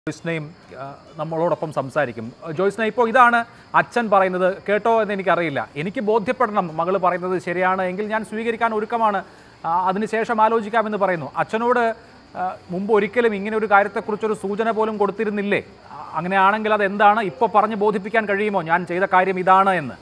ജോയ്സ്നയും ആ, നമ്മളോടൊപ്പം സംസാരിക്കും ജോയ്സ്ന ഇപ്പോൾ ഇതാണ് അച്ഛൻ പറയുന്നത് കേട്ടോ എന്ന് എനിക്കറിയില്ല എനിക്ക് ബോധ്യപ്പെടണം മകൾ പറയുന്നത് ശരിയാണ് എങ്കിൽ ഞാൻ സ്വീകരിക്കാൻ ഒരുക്കമാണ് ആ, അതിനുശേഷം ആലോചിക്കാമെന്ന് പറയുന്നു അച്ഛനോട് ആ, മുമ്പ് ഒരിക്കലും ഇങ്ങനെ ഒരു കാര്യത്തെക്കുറിച്ചൊരു സൂചന പോലും കൊടുത്തിരുന്നില്ലേ ആ, അങ്ങനെയാണെങ്കിൽ അത് എന്താണ് ഇപ്പോൾ പറഞ്ഞ് ബോധിപ്പിക്കാൻ കഴിയുമോ ഞാൻ ചെയ്ത കാര്യം ഇതാണ് എന്ന്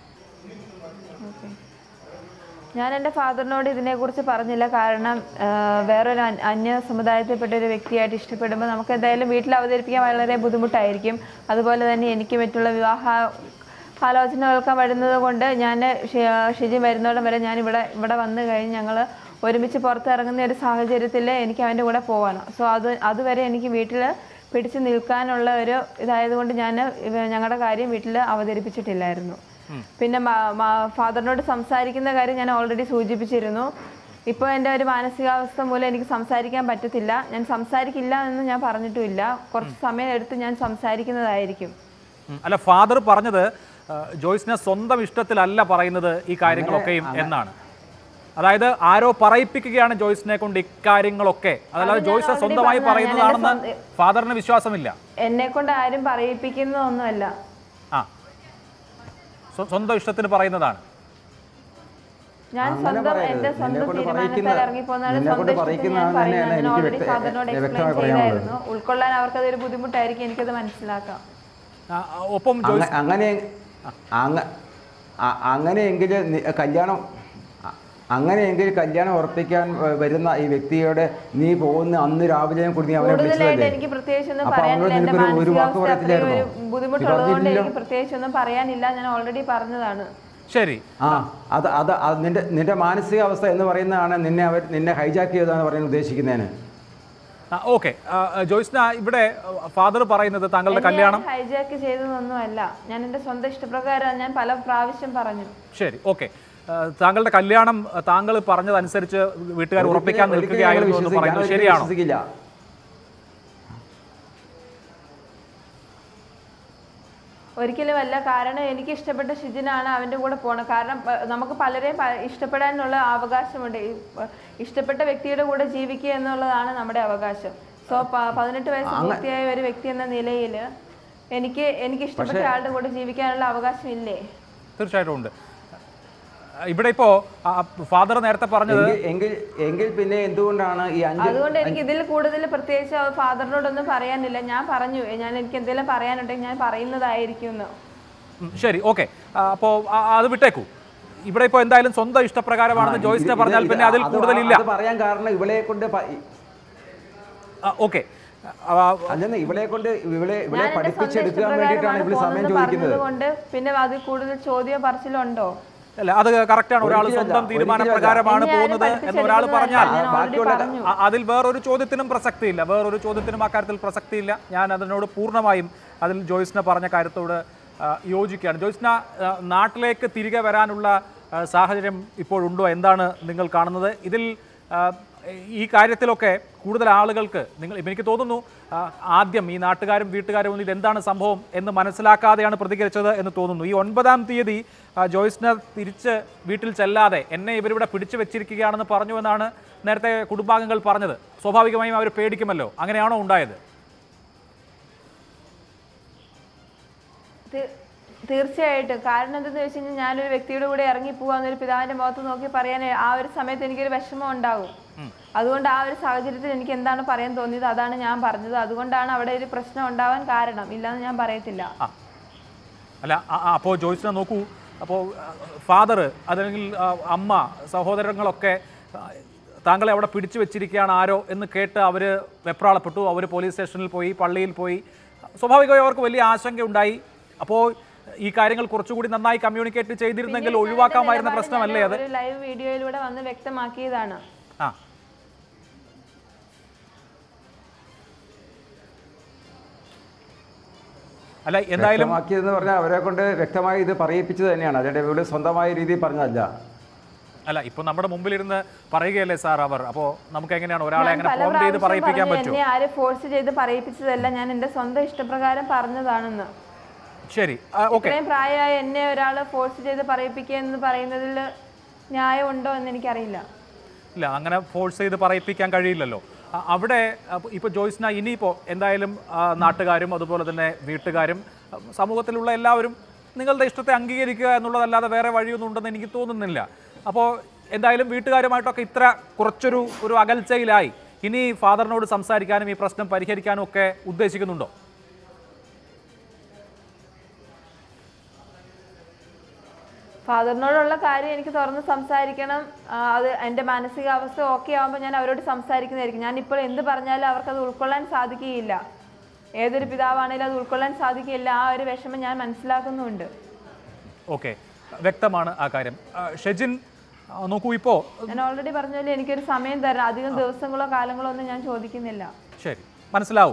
ഞാൻ എൻ്റെ ഫാദറിനോട് ഇതിനെക്കുറിച്ച് പറഞ്ഞില്ല കാരണം ആ, വേറൊരു അന്- അന്യ സമുദായത്തിൽപ്പെട്ട ഒരു വ്യക്തിയായിട്ട് ഇഷ്ടപ്പെടുമ്പോൾ നമുക്ക് എന്തായാലും വീട്ടിൽ അവതരിപ്പിക്കാൻ വളരെ ബുദ്ധിമുട്ടായിരിക്കും അതുപോലെ തന്നെ എനിക്ക് മറ്റുള്ള വിവാഹ ആലോചനകൾക്ക് വരുന്നത് കൊണ്ട് ഞാൻ ഷി- ഷിജി വരുന്നോടം വരെ ഞാൻ ഇവിടെ ഇവിടെ വന്നു കഴിഞ്ഞ് ഞങ്ങൾ ഒരുമിച്ച് പുറത്തിറങ്ങുന്ന ഒരു സാഹചര്യത്തിൽ എനിക്ക് അവൻ്റെ കൂടെ പോകണം സോ അത് അതുവരെ എനിക്ക് വീട്ടിൽ പിടിച്ചു നിൽക്കാനുള്ള ഒരു ഇതായതുകൊണ്ട് ഞാൻ ഞങ്ങളുടെ കാര്യം വീട്ടിൽ അവതരിപ്പിച്ചിട്ടില്ലായിരുന്നു പിന്നെ ഫാദറിനോട് സംസാരിക്കുന്ന കാര്യം ഞാൻ ഓൾറെഡി സൂചിപ്പിച്ചിരുന്നു ഇപ്പോൾ എൻ്റെ ഒരു മാനസികാവസ്ഥ മൂലം എനിക്ക് സംസാരിക്കാൻ പറ്റത്തില്ല ഞാൻ സംസാരിക്കില്ല എന്ന് ഞാൻ പറഞ്ഞിട്ടുമില്ല കുറച്ച് സമയം എടുത്ത് ഞാൻ സംസാരിക്കുന്നതായിരിക്കും ഉം. അല്ല ഫാദർ പറഞ്ഞത് ആ, ജോയ്സിനെ സ്വന്തം ഇഷ്ടത്തിലല്ല പറയുന്നത് ഈ കാര്യങ്ങളൊക്കെയും എന്നാണ് അതായത് ആരോ പറയിപ്പിക്കുകയാണ് ജോയ്സിനെ കൊണ്ട് ഇക്കാര്യങ്ങളൊക്കെ അതല്ലാതെ ജോയ്സ് സ്വന്തമായി പറയുന്നതാണെന്ന് ഫാദറിന് വിശ്വാസമില്ല എന്നെ കൊണ്ട് ആരും പറയിപ്പിക്കുന്നതൊന്നുമല്ല ആ സ്വ- സ്വന്തം ഇഷ്ടത്തിന് പറയുന്നതാണ് ഞാൻ അങ്ങനെ സ്വന്തം പറയരുത്. എന്റെ നിന്നെ സ്വന്തം കൊണ്ട് തീരുമാനത്താൽ പറയിക്കുന്ന- ഇറങ്ങിപ്പോന്നാണ് നിന്നെ സ്വന്തം കൊണ്ട് ഇഷ്ടത്തിന് ഞാൻ പറയിക്കുന്നതാണ് പറയുന്നത് തന്നെയാണ് ഞാൻ എനിക്ക് ഓൾറെഡി വ്യക്ത- ഫാദറിനോട് വ്യക്തമായി എക്സ്പ്ലെയിൻ പറയാനുള്ളത്. ചെയ്തായിരുന്നു ഉൾക്കൊള്ളാൻ അവർക്കതൊരു ബുദ്ധിമുട്ടായിരിക്കും എനിക്കത് മനസ്സിലാക്കാം ആ, ആ, ഒപ്പം ജോയ്സ് അങ്ങ- അങ്ങനെ അങ്ങ- അ- അങ്ങനെയെങ്കിൽ നി- കല്യാണം അ- അങ്ങനെയെങ്കിൽ കല്യാണം ഉറപ്പിക്കാൻ വ- വരുന്ന ഈ വ്യക്തിയോട് നീ പോകുന്ന അന്ന് രാവിലെ കൂടി നീ അവനെ കൂടുതലായിട്ട് വിളിച്ചതല്ലേ എനിക്ക് പ്രത്യേകിച്ചൊന്നും അപ്പൊ പറയാനില്ല അവനോട് എന്റെ നിനക്കൊരു ഒരു വാക്ക് മാനസികാവസ്ഥ അത്രയും ഒരു പറയത്തില്ലായിരുന്നോ? ബുദ്ധിമുട്ടുള്ളതുകൊണ്ട് പറഞ്ഞില്ലല്ലോ. എനിക്ക് പ്രത്യേകിച്ചൊന്നും പറയാനില്ല ഞാൻ ഓൾറെഡി പറഞ്ഞതാണ് ശരി ആ അത് അത് അത് നിന്റെ നിന്റെ മാനസികാവസ്ഥ എന്ന് പറയുന്നതാണ് നിന്നെ അവർ നിന്നെ ഹൈജാക്ക് ചെയ്തതെന്ന് പറയാൻ ഉദ്ദേശിക്കുന്നതിന് ഓക്കെ ജോയ്സ്ന ഇവിടെ ഫാദർ പറയുന്നത് താങ്കളുടെ കല്യാണം ഹൈജാക്ക് ചെയ്തതൊന്നുമല്ല ഞാൻ എന്റെ സ്വന്തം ഇഷ്ടപ്രകാരം ഞാൻ പല പ്രാവശ്യം പറഞ്ഞു ശരി ഓക്കെ താങ്കളുടെ കല്യാണം ആ, താങ്കൾ പറഞ്ഞതനുസരിച്ച് വീട്ടുകാർ ഉറപ്പിക്കാൻ ഒരിക്കലും നിൽക്കുകയായിരുന്നു എന്ന് വിശ്വസിക്കില്ല. പറയുന്നത് ഞാൻ ഒരിക്കലും ശരിയാണോ വിശ്വസിക്കില്ല ഒരിക്കലുമല്ല കാരണം എനിക്ക് ഇഷ്ടപ്പെട്ട ഷിജിനാണ് അവൻ്റെ കൂടെ പോകണം കാരണം പ- നമുക്ക് പലരെയും പ- ഇഷ്ടപ്പെടാനുള്ള അവകാശമുണ്ട് ഈ, പ- ഇഷ്ടപ്പെട്ട വ്യക്തിയുടെ കൂടെ ജീവിക്കുക എന്നുള്ളതാണ് നമ്മുടെ അവകാശം സോ പതിനെട്ട് വയസ്സ് പൂർത്തിയായ ഒരു വ്യക്തി എന്ന നിലയിൽ എനിക്ക് എനിക്ക് ഇഷ്ടപ്പെട്ട ആളുടെ കൂടെ ജീവിക്കാനുള്ള അവകാശം ഇല്ലേ തീർച്ചയായിട്ടും ഉണ്ട് ആ, ഇവിടെ ഇപ്പോ ഫാദർ നേരത്തെ പറഞ്ഞത് എങ്കിൽ എങ്കിൽ എങ്കിൽ പിന്നെ എന്തുകൊണ്ടാണ് ഈ അഞ്ച് അതുകൊണ്ട് എനിക്ക് ഇതിൽ കൂടുതൽ പ്രത്യേകിച്ച് ഫാദറിനോടൊന്നും പറയാനില്ല ഞാൻ പറഞ്ഞു ഞാൻ എനിക്ക് എന്തെങ്കിലും പറയാനുണ്ടെങ്കിൽ ഞാൻ പറയുന്നതായിരിക്കും എന്ന് ഉം, ശരി ഓക്കെ അപ്പോൾ അത് വിട്ടേക്കൂ ഇവിടെ ഇപ്പോൾ എന്തായാലും സ്വന്തം ഇഷ്ടപ്രകാരമാണെന്ന് ഇത് ജോയ്സിനെ ഇത് പറഞ്ഞാൽ ഇത് പിന്നെ അതിൽ അത് കൂടുതലില്ല അത് പറയാൻ കാരണം ഇവളെ കൊണ്ട് പ- ഓക്കെ അല്ലെന്ന് ഇവളെ കൊണ്ട് ഇവളെ ഇവളെ ഞാൻ എന്റെ സ്വന്തം പഠിപ്പിച്ചെടുക്കാൻ വേണ്ടിയിട്ടാണ് ഇവള് സമയം ഇഷ്ടപ്രകാരമാണ് ചോദിക്കുന്നത് കൊണ്ട് പിന്നെ അതിൽ കൂടുതൽ ചോദ്യോ പറച്ചിലോ ഉണ്ടോ അല്ല അത് കറക്റ്റാണ് ഒരാൾ ഒരിക്കലുമല്ല, സ്വന്തം തീരുമാനപ്രകാരമാണ് എന്നെ ആരും പോകുന്നത് എന്ന് ഒരാൾ പഠിപ്പിച്ചെടുക്കുന്നതല്ല. പറഞ്ഞാൽ ഞാൻ already ബാക്കിയുള്ള പറഞ്ഞു. അ- അതിൽ വേറൊരു ചോദ്യത്തിനും പ്രസക്തിയില്ല വേറൊരു ചോദ്യത്തിനും ആ കാര്യത്തിൽ പ്രസക്തിയില്ല ഞാൻ അതിനോട് പൂർണ്ണമായും അതിൽ ജോയ്സ്ന പറഞ്ഞ കാര്യത്തോട് ആ, യോജിക്കുകയാണ് ജോയ്സ്ന ആ, നാട്ടിലേക്ക് തിരികെ വരാനുള്ള ആ, സാഹചര്യം ഇപ്പോഴുണ്ടോ എന്താണ് നിങ്ങൾ കാണുന്നത് ഇതിൽ ആ, ഈ കാര്യത്തിലൊക്കെ കൂടുതൽ ആളുകൾക്ക് നിങ്ങൾ ഇപ്പം എനിക്ക് തോന്നുന്നു ആ, ആദ്യം ഈ നാട്ടുകാരും വീട്ടുകാരും ഒന്നും ഇതെന്താണ് സംഭവം എന്ന് മനസ്സിലാക്കാതെയാണ് പ്രതികരിച്ചത് എന്ന് തോന്നുന്നു ഈ ഒൻപതാം തീയതി ആ, ജോയ്സ്ന തിരിച്ച് വീട്ടിൽ ചെല്ലാതെ എന്നെ ഇവരിവിടെ പിടിച്ചു വെച്ചിരിക്കുകയാണെന്ന് പറഞ്ഞു എന്നാണ് നേരത്തെ കുടുംബാംഗങ്ങൾ പറഞ്ഞത് സ്വാഭാവികമായും അവർ പേടിക്കുമല്ലോ അങ്ങനെയാണോ ഉണ്ടായത് തീ- തീർച്ചയായിട്ടും കാരണം എന്തെന്ന് വെച്ച് കഴിഞ്ഞാൽ ഞാനൊരു വ്യക്തിയുടെ കൂടെ ഇറങ്ങി പോവാന്നൊരു പിതാവിന്റെ മുഖത്ത് നോക്കി പറയാൻ ആ ഒരു സമയത്ത് എനിക്കൊരു വിഷമം ഉണ്ടാകും അതുകൊണ്ട് ആ ഒരു സാഹചര്യത്തിൽ എനിക്ക് എന്താണ് പറയാൻ തോന്നിയത് അതാണ് ഞാൻ പറഞ്ഞത് അതുകൊണ്ടാണ് അവിടെ ഒരു പ്രശ്നം ഉണ്ടാവാൻ കാരണം ഇല്ലാന്ന് ഞാൻ പറയത്തില്ല ആ അല്ല അപ്പോൾ ജോയ്സിനെ നോക്കൂ അപ്പോൾ ഫാദർ അതല്ലെങ്കിൽ ആ, അമ്മ സഹോദരങ്ങളൊക്കെ ആ, താങ്കളെ അവിടെ പിടിച്ചു വെച്ചിരിക്കുകയാണ് ആരോ എന്ന് കേട്ട് അവർ വെപ്രാളപ്പെട്ടു അവർ പോലീസ് സ്റ്റേഷനിൽ പോയി പള്ളിയിൽ പോയി സ്വാഭാവികമായി അവർക്ക് വലിയ ആശങ്കയുണ്ടായി അപ്പോൾ ഈ കാര്യങ്ങൾ കുറച്ചുകൂടി നന്നായി കമ്മ്യൂണിക്കേറ്റ് ചെയ്തിരുന്നെങ്കിൽ ഒഴിവാക്കാമായിരുന്ന പ്രശ്നമല്ലേ അത് ഒരു ലൈവ് വീഡിയോയിലൂടെ വന്ന് വ്യക്തമാക്കിയതാണ് ആ അല്ല എന്തായാലും വ്യക്തമാക്കിയതെന്ന് പറഞ്ഞാൽ അവരെ കൊണ്ട് വ്യക്തമായി ഇത് പറയിപ്പിച്ചത് തന്നെയാണ് അതിന്റെ ഇവള് സ്വന്തമായ രീതിയിൽ പറഞ്ഞതല്ല അല്ല ഇപ്പൊ നമ്മുടെ മുമ്പിലിരുന്ന് പറയുകയല്ലേ സാർ അവർ അപ്പോൾ നമുക്ക് എങ്ങനെയാണ് ഒരാളെ ഞാൻ അങ്ങനെ പല പ്രോംപ്റ്റ് ചെയ്ത് പ്രാവശ്യം പറയിപ്പിക്കാൻ പറഞ്ഞു, പറ്റുമോ എന്നെ ആരും ഫോഴ്സ് ചെയ്ത് പറയിപ്പിച്ചതല്ല ഞാൻ എന്റെ സ്വന്തം ഇഷ്ടപ്രകാരം പറഞ്ഞതാണെന്ന് ശരി ഓക്കെ ഇത്രയും പ്രായമായ എന്നെ ഒരാൾ ഫോഴ്സ് ചെയ്ത് പറയിപ്പിക്കുക എന്ന് പറയുന്നതിൽ ന്യായമുണ്ടോ എന്ന് എനിക്കറിയില്ല ഇല്ല അങ്ങനെ ഫോഴ്സ് ചെയ്ത് പറയിപ്പിക്കാൻ കഴിയില്ലല്ലോ ആ, അവിടെ അപ്പൊ ഇപ്പോൾ ജോയ്സ്ന ഇനിയിപ്പോൾ എന്തായാലും ആ, നാട്ടുകാരും അതുപോലെ തന്നെ വീട്ടുകാരും ആ, സമൂഹത്തിലുള്ള എല്ലാവരും നിങ്ങളുടെ ഇഷ്ടത്തെ അംഗീകരിക്കുക എന്നുള്ളതല്ലാതെ വേറെ വഴിയൊന്നും ഉണ്ടെന്ന് എനിക്ക് തോന്നുന്നില്ല അപ്പോൾ എന്തായാലും വീട്ടുകാരുമായിട്ടൊക്കെ ഇത്ര കുറച്ചൊരു ഒരു അകൽച്ചയിലായി ഇനി ഫാദറിനോട് സംസാരിക്കാനും ഈ പ്രശ്നം പരിഹരിക്കാനും ഒക്കെ ഉദ്ദേശിക്കുന്നുണ്ടോ ഫാദറിനോടുള്ള കാര്യം എനിക്ക് തുറന്ന് സംസാരിക്കണം ആ, അത് എൻ്റെ മാനസികാവസ്ഥ ഓക്കെ ആകുമ്പോൾ ഞാൻ അവരോട് സംസാരിക്കുന്നതായിരിക്കും ഞാൻ ഇപ്പോൾ എന്ത് പറഞ്ഞാലും അവർക്കത് ഉൾക്കൊള്ളാൻ സാധിക്കുകയില്ല ഏതൊരു പിതാവാണെങ്കിലും അത് ഉൾക്കൊള്ളാൻ സാധിക്കില്ല ആ ഒരു വിഷമം ഞാൻ മനസ്സിലാക്കുന്നുമുണ്ട് ഓക്കെ വ്യക്തമാണ് ആ കാര്യം ആ, ഷെജിൻ ആ, നോക്കൂ ഇപ്പോൾ ഞാൻ ഓൾറെഡി പറഞ്ഞ പോലെ എനിക്കൊരു സമയം തരണം അധികം ദിവസങ്ങളോ കാലങ്ങളോ ഒന്നും ഞാൻ ചോദിക്കുന്നില്ല ശരി മനസ്സിലാവും